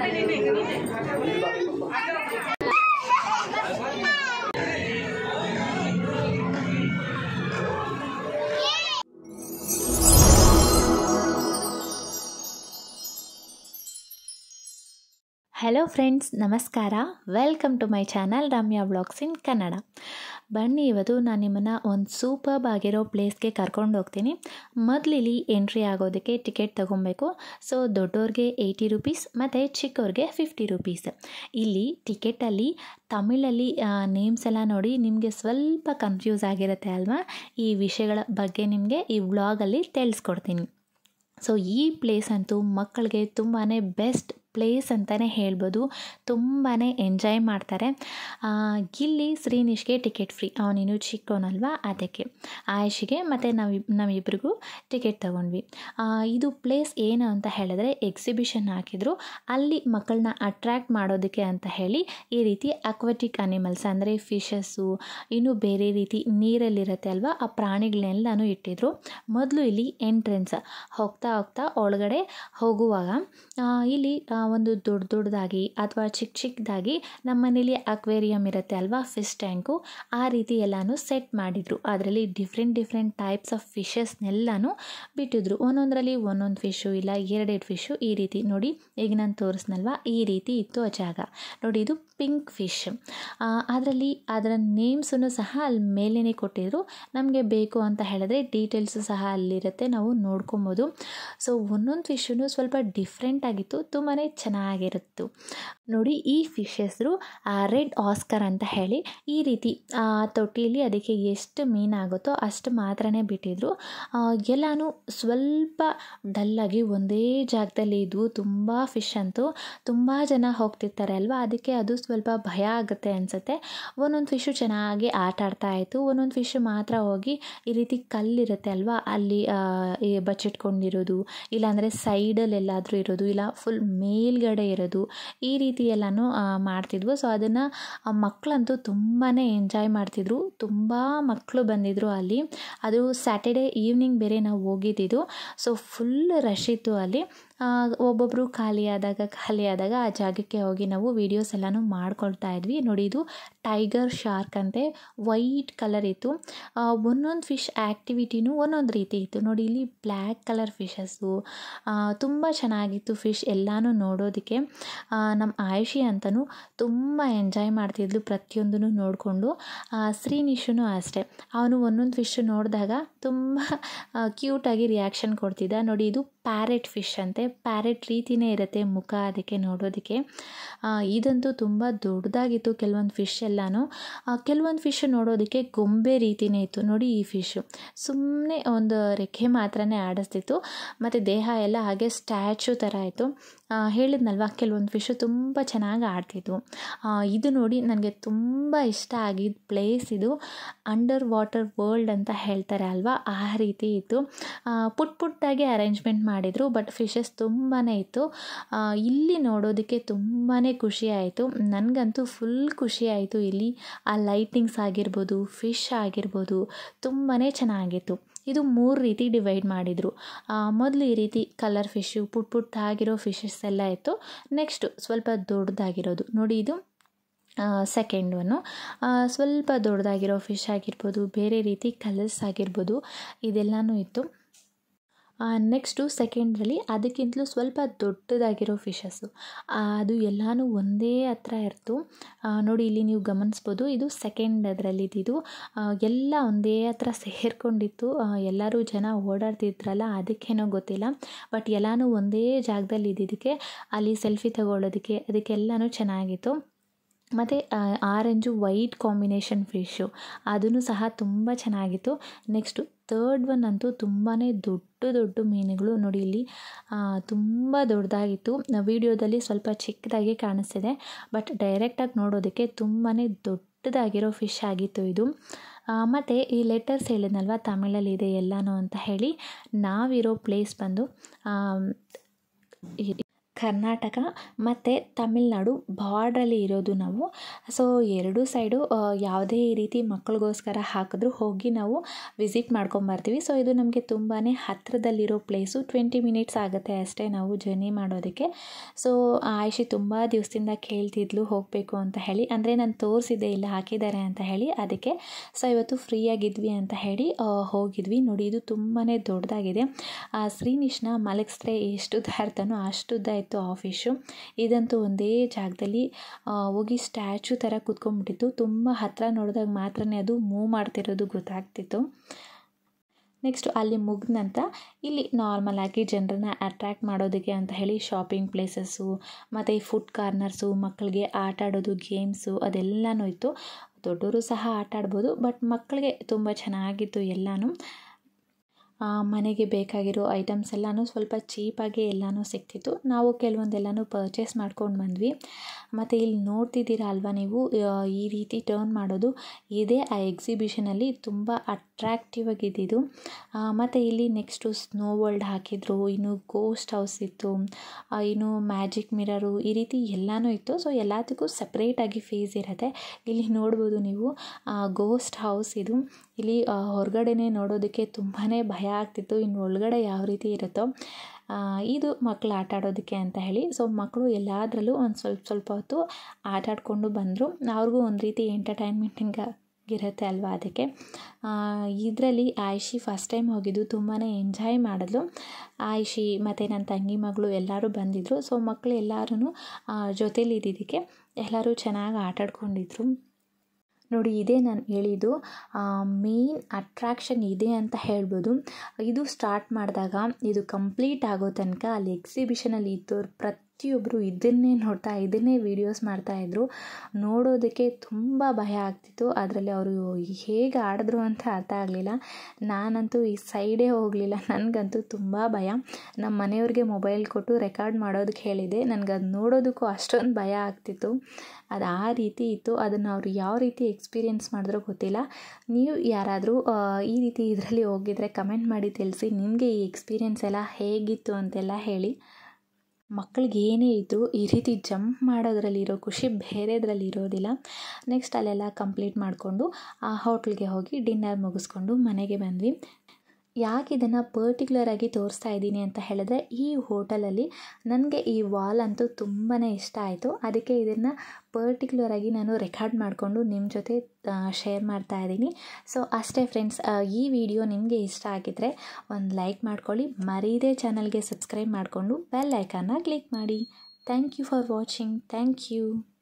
hello friends ನಮಸ್ಕಾರ welcome to my channel Ramya vlogs in Kannada ಬನ್ನಿ ಇವತ್ತು ನಾನು ನಿಮ್ಮನ್ನು ಒಂದು ಸೂಪರ್ಬ್ ಆಗಿರೋ ಪ್ಲೇಸ್ಗೆ ಕರ್ಕೊಂಡು ಹೋಗ್ತೀನಿ ಮೊದಲಿಲ್ಲಿ ಎಂಟ್ರಿ ಆಗೋದಕ್ಕೆ ಟಿಕೆಟ್ ತೊಗೊಬೇಕು ಸೊ ದೊಡ್ಡವ್ರಿಗೆ ಏಯ್ಟಿ ರುಪೀಸ್ ಮತ್ತು ಚಿಕ್ಕವ್ರಿಗೆ ಫಿಫ್ಟಿ ರುಪೀಸ್ ಇಲ್ಲಿ ಟಿಕೆಟಲ್ಲಿ ತಮಿಳಲ್ಲಿ ನೇಮ್ಸ್ ಎಲ್ಲ ನೋಡಿ ನಿಮಗೆ ಸ್ವಲ್ಪ ಕನ್ಫ್ಯೂಸ್ ಆಗಿರುತ್ತೆ ಅಲ್ವಾ ಈ ವಿಷಯಗಳ ಬಗ್ಗೆ ನಿಮಗೆ ಈ ವ್ಲಾಗಲ್ಲಿ ತಿಳಿಸ್ಕೊಡ್ತೀನಿ ಸೊ ಈ ಪ್ಲೇಸ್ ಅಂತೂ ಮಕ್ಕಳಿಗೆ ತುಂಬಾ ಬೆಸ್ಟ್ ಪ್ಲೇಸ್ ಅಂತಲೇ ಹೇಳ್ಬೋದು ತುಂಬಾ ಎಂಜಾಯ್ ಮಾಡ್ತಾರೆ ಇಲ್ಲಿ ಶ್ರೀನಿಶ್ಗೆ ಟಿಕೆಟ್ ಫ್ರೀ ಅವನಿನ್ನು ಚಿಕ್ಕವನಲ್ವಾ ಅದಕ್ಕೆ ಆಯುಷಿಗೆ ಮತ್ತು ನಾವು ನಾವಿಬ್ಬರಿಗೂ ಟಿಕೆಟ್ ತೊಗೊಂಡ್ವಿ ಇದು ಪ್ಲೇಸ್ ಏನು ಅಂತ ಹೇಳಿದ್ರೆ ಎಕ್ಸಿಬಿಷನ್ ಹಾಕಿದ್ರು ಅಲ್ಲಿ ಮಕ್ಕಳನ್ನ ಅಟ್ರ್ಯಾಕ್ಟ್ ಮಾಡೋದಕ್ಕೆ ಅಂತ ಹೇಳಿ ಈ ರೀತಿ ಅಕ್ವಾಟಿಕ್ ಅನಿಮಲ್ಸ್ ಅಂದರೆ ಫಿಶಸ್ಸು ಇನ್ನು ಬೇರೆ ರೀತಿ ನೀರಲ್ಲಿರುತ್ತೆ ಅಲ್ವಾ ಆ ಪ್ರಾಣಿಗಳನ್ನೆಲ್ಲನೂ ಇಟ್ಟಿದ್ರು ಮೊದಲು ಇಲ್ಲಿ ಎಂಟ್ರೆನ್ಸ್ ಹೋಗ್ತಾ ಹೋಗ್ತಾ ಒಳಗಡೆ ಹೋಗುವಾಗ ಇಲ್ಲಿ ಒಂದು ದೊಡ್ಡ ದೊಡ್ಡದಾಗಿ ಅಥವಾ ಚಿಕ್ಕ ಚಿಕ್ಕದಾಗಿ ನಮ್ಮ ಮನೇಲಿ ಅಕ್ವೇರಿಯಂ ಇರುತ್ತೆ ಅಲ್ವಾ ಫಿಶ್ ಟ್ಯಾಂಕು ಆ ರೀತಿ ಎಲ್ಲನೂ ಸೆಟ್ ಮಾಡಿದರು ಅದರಲ್ಲಿ ಡಿಫ್ರೆಂಟ್ ಡಿಫ್ರೆಂಟ್ ಟೈಪ್ಸ್ ಆಫ್ ಫಿಶಸ್ನೆಲ್ಲನೂ ಬಿಟ್ಟಿದ್ರು ಒಂದೊಂದರಲ್ಲಿ ಒಂದೊಂದು ಫಿಶು ಇಲ್ಲ ಎರಡೆರಡು ಫಿಶು ಈ ರೀತಿ ನೋಡಿ ಈಗ ನಾನು ತೋರಿಸ್ನಲ್ವಾ ಈ ರೀತಿ ಇತ್ತು ಆ ಜಾಗ ನೋಡಿ ಇದು ಪಿಂಕ್ ಫಿಶ್ ಅದರಲ್ಲಿ ಅದರ ನೇಮ್ಸನ್ನು ಸಹ ಅಲ್ಲಿ ಮೇಲೇ ಕೊಟ್ಟಿದ್ರು ನಮಗೆ ಬೇಕು ಅಂತ ಹೇಳಿದ್ರೆ ಡೀಟೇಲ್ಸು ಸಹ ಅಲ್ಲಿರುತ್ತೆ ನಾವು ನೋಡ್ಕೊಬೋದು ಸೊ ಒಂದೊಂದು ಫಿಶನ್ನು ಸ್ವಲ್ಪ ಡಿಫ್ರೆಂಟ್ ಆಗಿತ್ತು ತುಂಬಾ ಚೆನ್ನಾಗಿರುತ್ತು ನೋಡಿ ಈ ಫಿಶ್ ಹೆಸರು ರೆಡ್ ಆಸ್ಕರ್ ಅಂತ ಹೇಳಿ ಈ ರೀತಿ ತೊಟ್ಟಿಯಲ್ಲಿ ಅದಕ್ಕೆ ಎಷ್ಟು ಮೀನಾಗುತ್ತೋ ಅಷ್ಟು ಮಾತ್ರನೇ ಬಿಟ್ಟಿದ್ರು ಎಲ್ಲನೂ ಸ್ವಲ್ಪ ಡಲ್ಲಾಗಿ ಒಂದೇ ಜಾಗದಲ್ಲಿ ಇದ್ವು ತುಂಬ ಫಿಶ್ ಅಂತೂ ತುಂಬ ಜನ ಹೋಗ್ತಿರ್ತಾರೆ ಅಲ್ವಾ ಅದಕ್ಕೆ ಅದು ಸ್ವಲ್ಪ ಭಯ ಆಗುತ್ತೆ ಅನಿಸುತ್ತೆ ಒಂದೊಂದು ಫಿಶು ಚೆನ್ನಾಗಿ ಆಟ ಆಡ್ತಾ ಇತ್ತು ಒಂದೊಂದು ಫಿಶು ಮಾತ್ರ ಹೋಗಿ ಈ ರೀತಿ ಕಲ್ಲಿರುತ್ತೆ ಅಲ್ವಾ ಅಲ್ಲಿ ಬಚ್ಚಿಟ್ಕೊಂಡಿರೋದು ಇಲ್ಲಾಂದರೆ ಸೈಡಲ್ಲೆಲ್ಲಾದರೂ ಇರೋದು ಇಲ್ಲ ಫುಲ್ ಮೇಲ್ಗಡೆ ಇರೋದು ಈ ರೀತಿ ಎಲ್ಲನೂ ಮಾಡ್ತಿದ್ವು ಸೊ ಅದನ್ನು ಮಕ್ಕಳಂತೂ ತುಂಬಾ ಎಂಜಾಯ್ ಮಾಡ್ತಿದ್ರು ತುಂಬ ಮಕ್ಕಳು ಬಂದಿದ್ದರು ಅಲ್ಲಿ ಅದು ಸ್ಯಾಟರ್ಡೇ ಈವ್ನಿಂಗ್ ಬೇರೆ ನಾವು ಹೋಗಿದ್ದಿದ್ದು ಸೊ ಫುಲ್ ರಶ್ ಇತ್ತು ಅಲ್ಲಿ ಒಬ್ಬೊಬ್ಬರು ಖಾಲಿಯಾದಾಗ ಖಾಲಿಯಾದಾಗ ಆ ಜಾಗಕ್ಕೆ ಹೋಗಿ ನಾವು ವೀಡಿಯೋಸ್ ಎಲ್ಲನೂ ಮಾಡ್ಕೊಳ್ತಾ ಇದ್ವಿ ನೋಡಿ ಇದು ಟೈಗರ್ ಶಾರ್ಕ್ ಅಂತೆ ವೈಟ್ ಕಲರ್ ಇತ್ತು ಒಂದೊಂದು ಫಿಶ್ ಆ್ಯಕ್ಟಿವಿಟಿನೂ ಒಂದೊಂದು ರೀತಿ ಇತ್ತು ನೋಡಿ ಇಲ್ಲಿ ಬ್ಲ್ಯಾಕ್ ಕಲರ್ ಫಿಶಸ್ಸು ತುಂಬ ಚೆನ್ನಾಗಿತ್ತು ಫಿಶ್ ಎಲ್ಲನೂ ನೋಡೋದಕ್ಕೆ ನಮ್ಮ ಆಯುಷಿ ಅಂತಲೂ ತುಂಬ ಎಂಜಾಯ್ ಮಾಡ್ತಿದ್ಲು ಪ್ರತಿಯೊಂದನ್ನು ನೋಡಿಕೊಂಡು ಶ್ರೀನಿಶುನು ಅಷ್ಟೇ ಅವನು ಒಂದೊಂದು ಫಿಶ್ ನೋಡಿದಾಗ ತುಂಬ ಕ್ಯೂಟಾಗಿ ರಿಯಾಕ್ಷನ್ ಕೊಡ್ತಿದ್ದ ನೋಡಿ ಇದು ಪ್ಯಾರೆಟ್ ಫಿಶ್ ಅಂತೆ ಪ್ಯಾರೆಟ್ ರೀತಿಯೇ ಇರುತ್ತೆ ಮುಖ ಅದಕ್ಕೆ ನೋಡೋದಕ್ಕೆ ಇದಂತೂ ತುಂಬ ದೊಡ್ಡದಾಗಿತ್ತು ಕೆಲವೊಂದು ಫಿಶ್ ಎಲ್ಲನೂ ಕೆಲವೊಂದು ಫಿಶ್ ನೋಡೋದಕ್ಕೆ ಗೊಂಬೆ ರೀತಿಯೇ ಇತ್ತು ನೋಡಿ ಈ ಫಿಶ್ಶು ಸುಮ್ಮನೆ ಒಂದು ರೆಕ್ಕೆ ಮಾತ್ರನೇ ಆಡಿಸ್ತಿತ್ತು ಮತ್ತು ದೇಹ ಎಲ್ಲ ಹಾಗೆ ಸ್ಟ್ಯಾಚು ಥರ ಇತ್ತು ಹೇಳಿದ್ನಲ್ವ ಕೆಲವೊಂದು ಫಿಶು ತುಂಬ ಚೆನ್ನಾಗಿ ಆಡ್ತಿದ್ವು ಇದು ನೋಡಿ ನನಗೆ ತುಂಬ ಇಷ್ಟ ಆಗಿದ್ದ ಪ್ಲೇಸ್ ಇದು ಅಂಡರ್ ವಾಟರ್ ವರ್ಲ್ಡ್ ಅಂತ ಹೇಳ್ತಾರೆ ಅಲ್ವಾ ಆ ರೀತಿ ಇತ್ತು ಪುಟ್ ಪುಟ್ಟಾಗಿ ಅರೇಂಜ್ಮೆಂಟ್ ಮಾಡಿದರು ಬಟ್ ಫಿಶಸ್ ತುಂಬಾ ಇತ್ತು ಇಲ್ಲಿ ನೋಡೋದಕ್ಕೆ ತುಂಬಾ ಖುಷಿ ಆಯಿತು ನನಗಂತೂ ಫುಲ್ ಖುಷಿ ಆಯಿತು ಇಲ್ಲಿ ಆ ಲೈಟಿಂಗ್ಸ್ ಆಗಿರ್ಬೋದು ಫಿಶ್ ಆಗಿರ್ಬೋದು ತುಂಬಾ ಚೆನ್ನಾಗಿತ್ತು ಇದು ಮೂರು ರೀತಿ ಡಿವೈಡ್ ಮಾಡಿದರು ಮೊದಲು ಈ ರೀತಿ ಕಲರ್ ಫಿಶ್ಶು ಪುಟ್ ಪುಟ್ಟಾಗಿರೋ ಫಿಶಸ್ ಎಲ್ಲ ಇತ್ತು ನೆಕ್ಸ್ಟು ಸ್ವಲ್ಪ ದೊಡ್ಡದಾಗಿರೋದು ನೋಡಿ ಇದು ಸೆಕೆಂಡ್ ಒನ್ನು ಸ್ವಲ್ಪ ದೊಡ್ಡದಾಗಿರೋ ಫಿಶ್ ಆಗಿರ್ಬೋದು ಬೇರೆ ರೀತಿ ಕಲರ್ಸ್ ಆಗಿರ್ಬೋದು ಇದೆಲ್ಲನೂ ಇತ್ತು ನೆಕ್ಸ್ಟು ಸೆಕೆಂಡ್ರಲ್ಲಿ ಅದಕ್ಕಿಂತಲೂ ಸ್ವಲ್ಪ ದೊಡ್ಡದಾಗಿರೋ ಫಿಶಸ್ಸು ಅದು ಎಲ್ಲನೂ ಒಂದೇ ಹತ್ರ ಇರ್ತು ನೋಡಿ ಇಲ್ಲಿ ನೀವು ಗಮನಿಸ್ಬೋದು ಇದು ಸೆಕೆಂಡ್ ಅದರಲ್ಲಿ ಇದ್ದಿದ್ದು ಎಲ್ಲ ಒಂದೇ ಹತ್ರ ಸೇರ್ಕೊಂಡಿತ್ತು ಎಲ್ಲರೂ ಜನ ಓಡಾಡ್ತಿದ್ರಲ್ಲ ಅದಕ್ಕೇನೋ ಗೊತ್ತಿಲ್ಲ ಬಟ್ ಎಲ್ಲನೂ ಒಂದೇ ಜಾಗದಲ್ಲಿ ಇದ್ದಿದ್ದಕ್ಕೆ ಅಲ್ಲಿ ಸೆಲ್ಫಿ ತಗೊಳ್ಳೋದಕ್ಕೆ ಅದಕ್ಕೆಲ್ಲನೂ ಚೆನ್ನಾಗಿತ್ತು ಮತ್ತು ಆರೆಂಜು ವೈಟ್ ಕಾಂಬಿನೇಷನ್ ಫಿಶ್ಶು ಅದೂ ಸಹ ತುಂಬ ಚೆನ್ನಾಗಿತ್ತು ನೆಕ್ಸ್ಟು ತರ್ಡ್ ಒನ್ ಅಂತೂ ತುಂಬಾ ದೊಡ್ಡ ದೊಡ್ಡ ಮೀನುಗಳು ನೋಡಿ ಇಲ್ಲಿ ತುಂಬ ದೊಡ್ಡದಾಗಿತ್ತು ವೀಡಿಯೋದಲ್ಲಿ ಸ್ವಲ್ಪ ಚಿಕ್ಕದಾಗಿ ಕಾಣಿಸ್ತಿದೆ ಬಟ್ ಡೈರೆಕ್ಟಾಗಿ ನೋಡೋದಕ್ಕೆ ತುಂಬಾ ದೊಡ್ಡದಾಗಿರೋ ಫಿಶ್ ಆಗಿತ್ತು ಇದು ಮತ್ತು ಈ ಲೆಟರ್ಸ್ ಹೇಳಿದ್ನಲ್ವ ತಮಿಳಲ್ಲಿ ಇದೆ ಎಲ್ಲನೂ ಅಂತ ಹೇಳಿ ನಾವಿರೋ ಪ್ಲೇಸ್ ಬಂದು ಕರ್ನಾಟಕ ಮತ್ತು ತಮಿಳ್ನಾಡು ಬಾರ್ಡ್ರಲ್ಲಿ ಇರೋದು ನಾವು ಸೊ ಎರಡೂ ಸೈಡು ಯಾವುದೇ ರೀತಿ ಮಕ್ಕಳಿಗೋಸ್ಕರ ಹಾಕಿದ್ರೂ ಹೋಗಿ ನಾವು ವಿಸಿಟ್ ಮಾಡ್ಕೊಂಬರ್ತೀವಿ ಸೊ ಇದು ನಮಗೆ ತುಂಬಾ ಹತ್ತಿರದಲ್ಲಿರೋ ಪ್ಲೇಸು ಟ್ವೆಂಟಿ ಮಿನಿಟ್ಸ್ ಆಗುತ್ತೆ ಅಷ್ಟೇ ನಾವು ಜರ್ನಿ ಮಾಡೋದಕ್ಕೆ ಸೊ ಆಯುಷಿ ತುಂಬ ದಿವಸದಿಂದ ಕೇಳ್ತಿದ್ಲು ಹೋಗಬೇಕು ಅಂತ ಹೇಳಿ ಅಂದರೆ ನಾನು ತೋರಿಸಿದ್ದೆ ಇಲ್ಲ ಹಾಕಿದ್ದಾರೆ ಅಂತ ಹೇಳಿ ಅದಕ್ಕೆ ಸೊ ಇವತ್ತು ಫ್ರೀಯಾಗಿದ್ವಿ ಅಂತ ಹೇಳಿ ಹೋಗಿದ್ವಿ ನೋಡಿ ಇದು ತುಂಬಾ ದೊಡ್ಡದಾಗಿದೆ ಶ್ರೀನಿಶ್ನ ಮಲಗಿಸಿದ್ರೆ ಎಷ್ಟು ಉದ್ದ ಇರ್ತಾನೋ ಅಷ್ಟು ಉದ್ದ ಇತ್ತು ಆಫೀಸು ಇದಂತೂ ಒಂದೇ ಜಾಗದಲ್ಲಿ ಹೋಗಿ ಸ್ಟ್ಯಾಚು ಥರ ಕೂತ್ಕೊಂಡ್ಬಿಟ್ಟಿತ್ತು ತುಂಬ ಹತ್ತಿರ ನೋಡಿದಾಗ ಮಾತ್ರನೇ ಅದು ಮೂವ್ ಮಾಡ್ತಿರೋದು ಗೊತ್ತಾಗ್ತಿತ್ತು ನೆಕ್ಸ್ಟ್ ಅಲ್ಲಿ ಮುಗಿದ ನಂತರ ಇಲ್ಲಿ ನಾರ್ಮಲಾಗಿ ಜನರನ್ನ ಅಟ್ರ್ಯಾಕ್ಟ್ ಮಾಡೋದಕ್ಕೆ ಅಂತ ಹೇಳಿ ಶಾಪಿಂಗ್ ಪ್ಲೇಸಸ್ಸು ಮತ್ತು ಈ ಫುಡ್ ಕಾರ್ನರ್ಸು ಮಕ್ಕಳಿಗೆ ಆಟ ಆಡೋದು ಗೇಮ್ಸು ಅದೆಲ್ಲನೂ ಇತ್ತು ದೊಡ್ಡವರು ಸಹ ಆಟ ಆಡ್ಬೋದು ಬಟ್ ಮಕ್ಕಳಿಗೆ ತುಂಬ ಚೆನ್ನಾಗಿತ್ತು ಎಲ್ಲನೂ ಮನೆಗೆ ಬೇಕಾಗಿರೋ ಐಟಮ್ಸ್ ಎಲ್ಲನೂ ಸ್ವಲ್ಪ ಚೀಪಾಗಿ ಎಲ್ಲನೂ ಸಿಗ್ತಿತ್ತು ನಾವು ಕೆಲವೊಂದೆಲ್ಲನೂ ಪರ್ಚೇಸ್ ಮಾಡ್ಕೊಂಡು ಬಂದ್ವಿ ಮತ್ತು ಇಲ್ಲಿ ನೋಡ್ತಿದ್ದೀರಾ ಅಲ್ವಾ ನೀವು ಈ ರೀತಿ ಟರ್ನ್ ಮಾಡೋದು ಇದೇ ಆ ಎಕ್ಸಿಬಿಷನಲ್ಲಿ ತುಂಬ ಅಟ್ರ್ಯಾಕ್ಟಿವ್ ಆಗಿದ್ದಿದ್ದು ಮತ್ತು ಇಲ್ಲಿ ನೆಕ್ಸ್ಟು ಸ್ನೋ ವರ್ಲ್ಡ್ ಹಾಕಿದ್ರು ಇನ್ನು ಗೋಸ್ಟ್ ಹೌಸ್ ಇತ್ತು ಇನ್ನು ಮ್ಯಾಜಿಕ್ ಮಿರರು ಈ ರೀತಿ ಎಲ್ಲನೂ ಇತ್ತು ಸೊ ಎಲ್ಲದಕ್ಕೂ ಸಪ್ರೇಟಾಗಿ ಫೀಸ್ ಇರುತ್ತೆ ಇಲ್ಲಿ ನೋಡ್ಬೋದು ನೀವು ಗೋಸ್ಟ್ ಹೌಸ್ ಇದು ಇಲ್ಲಿ ಹೊರಗಡೆನೇ ನೋಡೋದಕ್ಕೆ ತುಂಬಾ ಭಯ ಆಗ್ತಿತ್ತು ಇನ್ನು ಒಳಗಡೆ ಯಾವ ರೀತಿ ಇರುತ್ತೋ ಇದು ಮಕ್ಕಳು ಆಟ ಆಡೋದಕ್ಕೆ ಅಂತ ಹೇಳಿ ಸೊ ಮಕ್ಕಳು ಎಲ್ಲದರಲ್ಲೂ ಒಂದು ಸ್ವಲ್ಪ ಸ್ವಲ್ಪ ಹೊತ್ತು ಆಟ ಆಡಿಕೊಂಡು ಬಂದರು ಅವ್ರಿಗೂ ಒಂದು ರೀತಿ ಎಂಟರ್ಟೈನ್ಮೆಂಟಿಂಗ್ ಇರುತ್ತೆ ಅಲ್ವಾ ಅದಕ್ಕೆ ಇದರಲ್ಲಿ ಆಯುಷಿ ಫಸ್ಟ್ ಟೈಮ್ ಹೋಗಿದ್ದು ತುಂಬಾ ಎಂಜಾಯ್ ಮಾಡಿದ್ಲು ಆಯುಷಿ ಮತ್ತು ನನ್ನ ತಂಗಿ ಮಗಳು ಎಲ್ಲರೂ ಬಂದಿದ್ದರು ಸೊ ಮಕ್ಕಳು ಎಲ್ಲರೂ ಜೊತೇಲಿ ಇದ್ದಿದ್ದಕ್ಕೆ ಎಲ್ಲರೂ ಚೆನ್ನಾಗಿ ಆಟ ಆಡ್ಕೊಂಡಿದ್ರು ನೋಡಿ ಇದೇ ನಾನು ಹೇಳಿದ್ದು ಮೇನ್ ಅಟ್ರ್ಯಾಕ್ಷನ್ ಇದೆ ಅಂತ ಹೇಳ್ಬೋದು ಇದು ಸ್ಟಾರ್ಟ್ ಮಾಡಿದಾಗ ಇದು ಕಂಪ್ಲೀಟ್ ಆಗೋ ತನಕ ಅಲ್ಲಿ ಎಕ್ಸಿಬಿಷನಲ್ಲಿ ಇದ್ದವ್ರು ಪ್ರತಿಯೊಬ್ಬರು ಇದನ್ನೇ ನೋಡ್ತಾ ಇದನ್ನೇ ವೀಡಿಯೋಸ್ ಮಾಡ್ತಾಯಿದ್ರು ನೋಡೋದಕ್ಕೆ ತುಂಬ ಭಯ ಆಗ್ತಿತ್ತು ಅದರಲ್ಲಿ ಅವರು ಹೇಗೆ ಆಡಿದ್ರು ಅಂತ ಅರ್ಥ ಆಗಲಿಲ್ಲ ನಾನಂತೂ ಈ ಸೈಡೇ ಹೋಗಲಿಲ್ಲ ನನಗಂತೂ ತುಂಬ ಭಯ ನಮ್ಮ ಮನೆಯವ್ರಿಗೆ ಮೊಬೈಲ್ ಕೊಟ್ಟು ರೆಕಾರ್ಡ್ ಮಾಡೋದಕ್ಕೆ ಹೇಳಿದೆ ನನಗೆ ಅದು ನೋಡೋದಕ್ಕೂ ಅಷ್ಟೊಂದು ಭಯ ಆಗ್ತಿತ್ತು ಅದು ಆ ರೀತಿ ಇತ್ತು ಅದನ್ನು ಅವರು ಯಾವ ರೀತಿ ಎಕ್ಸ್ಪೀರಿಯೆನ್ಸ್ ಮಾಡಿದ್ರೋ ಗೊತ್ತಿಲ್ಲ ನೀವು ಯಾರಾದರೂ ಈ ರೀತಿ ಇದರಲ್ಲಿ ಹೋಗಿದ್ರೆ ಕಮೆಂಟ್ ಮಾಡಿ ತಿಳಿಸಿ ನಿಮಗೆ ಈ ಎಕ್ಸ್ಪೀರಿಯೆನ್ಸ್ ಎಲ್ಲ ಹೇಗಿತ್ತು ಅಂತೆಲ್ಲ ಹೇಳಿ ಮಕ್ಕಳಿಗೆ ಏನೇ ಇದ್ದರೂ ಈ ರೀತಿ ಜಂಪ್ ಮಾಡೋದ್ರಲ್ಲಿರೋ ಖುಷಿ ಬೇರೆದ್ರಲ್ಲಿ ಇರೋದಿಲ್ಲ ನೆಕ್ಸ್ಟ್ ಅಲ್ಲೆಲ್ಲ ಕಂಪ್ಲೀಟ್ ಮಾಡಿಕೊಂಡು ಆ ಹೋಟ್ಲಿಗೆ ಹೋಗಿ ಡಿನ್ನರ್ ಮುಗಿಸ್ಕೊಂಡು ಮನೆಗೆ ಬಂದ್ವಿ ಯಾಕೆ ಇದನ್ನು ಪರ್ಟಿಕ್ಯುಲರಾಗಿ ತೋರಿಸ್ತಾ ಇದ್ದೀನಿ ಅಂತ ಹೇಳಿದ್ರೆ ಈ ಹೋಟೆಲಲ್ಲಿ ನನಗೆ ಈ ವಾಲ್ ಅಂತೂ ತುಂಬಾ ಇಷ್ಟ ಆಯಿತು ಅದಕ್ಕೆ ಇದನ್ನು ಪರ್ಟಿಕ್ಯುಲರಾಗಿ ನಾನು ರೆಕಾರ್ಡ್ ಮಾಡಿಕೊಂಡು ನಿಮ್ಮ ಜೊತೆ ಶೇರ್ ಮಾಡ್ತಾ ಇದ್ದೀನಿ ಸೊ ಅಷ್ಟೇ ಫ್ರೆಂಡ್ಸ್ ಈ ವಿಡಿಯೋ ನಿಮಗೆ ಇಷ್ಟ ಆಗಿದ್ದರೆ ಒಂದು ಲೈಕ್ ಮಾಡ್ಕೊಳ್ಳಿ ಮರೀದೇ ಚಾನಲ್ಗೆ ಸಬ್ಸ್ಕ್ರೈಬ್ ಮಾಡಿಕೊಂಡು ಬೆಲ್ ಐಕನ್ನ ಕ್ಲಿಕ್ ಮಾಡಿ thank you for watching thank you